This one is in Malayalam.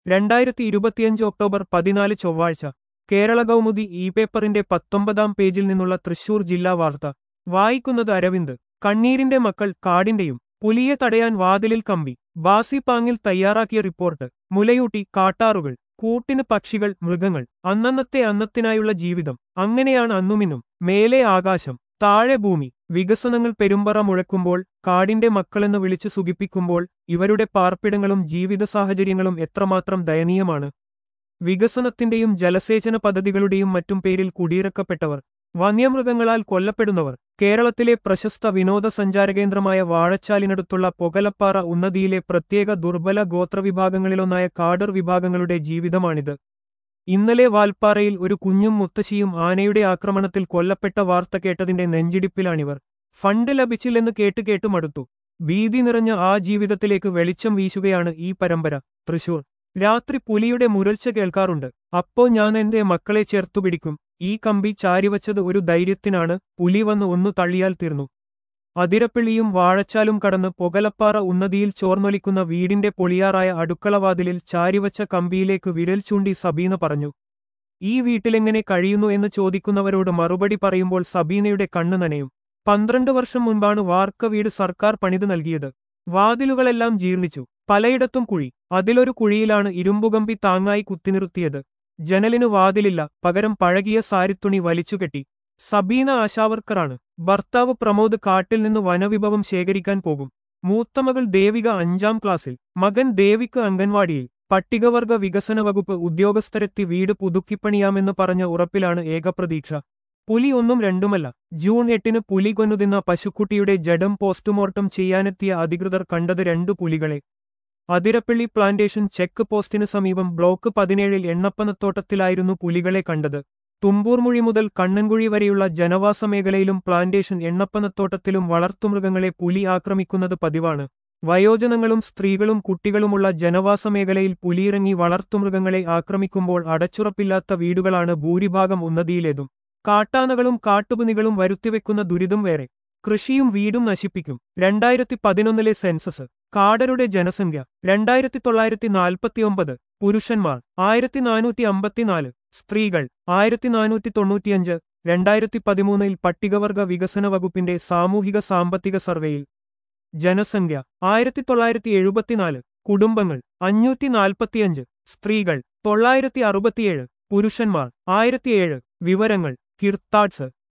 രണ്ടായിരത്തി ഇരുപത്തിയഞ്ച് ഒക്ടോബർ പതിനാല് ചൊവ്വാഴ്ച കേരള കൗമുദി ഇ പേപ്പറിന്റെ പത്തൊമ്പതാം പേജിൽ നിന്നുള്ള തൃശൂർ ജില്ലാ വാർത്ത വായിക്കുന്നത് അരവിന്ദ് കണ്ണീരിന്റെ മക്കൾ കാടിന്റെയും പുലിയെ തടയാൻ വാതിലിൽ കമ്പി ബാസിപ്പാങ്ങിൽ തയ്യാറാക്കിയ റിപ്പോർട്ട് മുലയൂട്ടി കാട്ടാറുകൾ കൂട്ടിന് പക്ഷികൾ മൃഗങ്ങൾ അന്നന്നത്തെ അന്നത്തിനായുള്ള ജീവിതം അങ്ങനെയാണ് അന്നുമിന്നും മേലെ ആകാശം താഴെ ഭൂമി വികസനങ്ങൾ പെരുമ്പറ മുഴക്കുമ്പോൾ കാടിന്റെ മക്കളെന്ന് വിളിച്ചു സുഖിപ്പിക്കുമ്പോൾ ഇവരുടെ പാർപ്പിടങ്ങളും ജീവിത സാഹചര്യങ്ങളും എത്രമാത്രം ദയനീയമാണ് വികസനത്തിന്റെയും ജലസേചന പദ്ധതികളുടെയും മറ്റും പേരിൽ കുടിയിറക്കപ്പെട്ടവർ വന്യമൃഗങ്ങളാൽ കൊല്ലപ്പെടുന്നവർ കേരളത്തിലെ പ്രശസ്ത വിനോദസഞ്ചാര കേന്ദ്രമായ വാഴച്ചാലിനടുത്തുള്ള പൊകലപ്പാറ ഉന്നതിയിലെ പ്രത്യേക ദുർബല ഗോത്രവിഭാഗങ്ങളിലൊന്നായ കാടർ വിഭാഗങ്ങളുടെ ജീവിതമാണിത് ഇന്നലെ വാൽപ്പാറയിൽ ഒരു കുഞ്ഞും മുത്തശ്ശിയും ആനയുടെ ആക്രമണത്തിൽ കൊല്ലപ്പെട്ട വാർത്ത കേട്ടതിന്റെ നെഞ്ചിടിപ്പിലാണിവർ ഫണ്ട് ലഭിച്ചില്ലെന്ന് കേട്ട് കേട്ട് മടുത്തു ഭീതി നിറഞ്ഞ ആ ജീവിതത്തിലേക്ക് വെളിച്ചം വീശുകയാണ് ഈ പരമ്പര തൃശൂർ രാത്രി പുലിയുടെ മുരൾച്ച കേൾക്കാറുണ്ട് അപ്പോ ഞാൻ എന്റെ മക്കളെ ചേർത്തുപിടിക്കും ഈ കമ്പി ചാരിവച്ചത് ഒരു ധൈര്യത്തിനാണ് പുലി വന്ന് ഒന്നു തള്ളിയാൽ തീർന്നു അതിരപ്പിള്ളിയും വാഴച്ചാലും കടന്ന് പൊകലപ്പാറ ഉന്നതിയിൽ ചോർന്നൊലിക്കുന്ന വീടിന്റെ പൊളിയാറായ അടുക്കളവാതിലിൽ ചാരിവച്ച കമ്പിയിലേക്ക് വിരൽ ചൂണ്ടി സബീന പറഞ്ഞു ഈ വീട്ടിലെങ്ങനെ കഴിയുന്നു എന്ന് ചോദിക്കുന്നവരോട് മറുപടി പറയുമ്പോൾ സബീനയുടെ കണ്ണു നനയും പന്ത്രണ്ട് വർഷം മുൻപാണ് വാർക്ക വീട് സർക്കാർ പണിത് നൽകിയത് വാതിലുകളെല്ലാം ജീർണിച്ചു പലയിടത്തും കുഴി അതിലൊരു കുഴിയിലാണ് ഇരുമ്പുകമ്പി താങ്ങായി കുത്തിനിർത്തിയത് ജനലിനു വാതിലില്ല പകരം പഴകിയ സാരിത്തുണി വലിച്ചുകെട്ടി സബീന ആശാവർക്കറാണ് ഭർത്താവ് പ്രമോദ് കാട്ടിൽ നിന്ന് വനവിഭവം ശേഖരിക്കാൻ പോകും മൂത്തമകൾ ദേവിക അഞ്ചാം ക്ലാസ്സിൽ മകൻ ദേവിക്ക് അംഗൻവാടിയിൽ പട്ടികവർഗ വികസന വകുപ്പ് ഉദ്യോഗസ്ഥരെത്തി വീട് പുതുക്കിപ്പണിയാമെന്ന് പറഞ്ഞ ഉറപ്പിലാണ് ഏകപ്രതീക്ഷ പുലി ഒന്നും രണ്ടുമല്ല ജൂൺ എട്ടിന് പുലി കൊന്നുതിന്ന പശുക്കുട്ടിയുടെ ജഡം പോസ്റ്റ്മോർട്ടം ചെയ്യാനെത്തിയ അധികൃതർ കണ്ടത് രണ്ടു പുലികളെ അതിരപ്പള്ളി പ്ലാന്റേഷൻ ചെക്ക് പോസ്റ്റിന് സമീപം ബ്ലോക്ക് പതിനേഴിൽ എണ്ണപ്പനത്തോട്ടത്തിലായിരുന്നു പുലികളെ കണ്ടത് തുമ്പൂർമുഴി മുതൽ കണ്ണൻകുഴി വരെയുള്ള ജനവാസ മേഖലയിലും പ്ലാന്റേഷൻ എണ്ണപ്പനത്തോട്ടത്തിലും വളർത്തുമൃഗങ്ങളെ പുലി ആക്രമിക്കുന്നത് പതിവാണ് വയോജനങ്ങളും സ്ത്രീകളും കുട്ടികളുമുള്ള ജനവാസ മേഖലയിൽ പുലിയിറങ്ങി വളർത്തുമൃഗങ്ങളെ ആക്രമിക്കുമ്പോൾ അടച്ചുറപ്പില്ലാത്ത വീടുകളാണ് ഭൂരിഭാഗം ഉന്നതിയിലേതും കാട്ടാനകളും കാട്ടുപുനികളും വരുത്തിവെക്കുന്ന ദുരിതം വേറെ കൃഷിയും വീടും നശിപ്പിക്കും രണ്ടായിരത്തി പതിനൊന്നിലെ സെൻസസ് കാടരുടെ ജനസംഖ്യ രണ്ടായിരത്തി തൊള്ളായിരത്തി നാൽപ്പത്തിയൊമ്പത് പുരുഷന്മാർ ആയിരത്തി നാനൂറ്റി അമ്പത്തിനാല് സ്ത്രീകൾ ആയിരത്തി നാനൂറ്റി തൊണ്ണൂറ്റിയഞ്ച് രണ്ടായിരത്തി പതിമൂന്നിൽ പട്ടികവർഗ വികസന വകുപ്പിന്റെ സാമൂഹിക സാമ്പത്തിക സർവേയിൽ ജനസംഖ്യ ആയിരത്തി തൊള്ളായിരത്തി എഴുപത്തിനാല് കുടുംബങ്ങൾ അഞ്ഞൂറ്റി നാൽപ്പത്തിയഞ്ച് സ്ത്രീകൾ തൊള്ളായിരത്തി അറുപത്തിയേഴ് പുരുഷന്മാർ ആയിരത്തിയേഴ് വിവരങ്ങൾ കിർത്താഡ്സ്